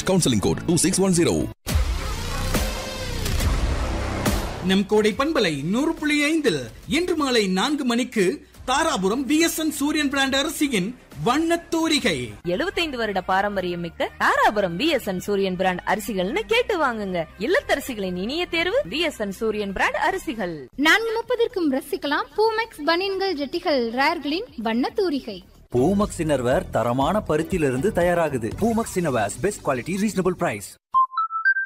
slash counselling code two six one zero நம் கோடை பண்பலை நூறு புள்ளி ஐந்தில் இன்று மாலை நான்கு மணிக்கு தாராபுரம் பிஎஸ்என் சூரியன் பிராண்ட் அரிசியின் வண்ணத் தூரிகை எழுபத்தைந்து வருட பாரம்பரியம் மிக்க தாராபுரம் பிஎஸ்என் சூரியன் பிராண்ட் அரிசிகள்னு கேட்டு வாங்குங்க இல்லத்தரசிகளின் இனிய தேர்வு பிஎஸ்என் சூரியன் பிராண்ட் அரிசிகள் நான்கு முப்பதற்கும் ரசிக்கலாம் பூமெக்ஸ் பனியன்கள் ஜெட்டிகள் ரேர்களின் வண்ண தூரிகை பூமக்ஸ் இன்னர்வேர் தரமான பருத்தியிலிருந்து தயாராகுது Poomex innerwears best quality reasonable price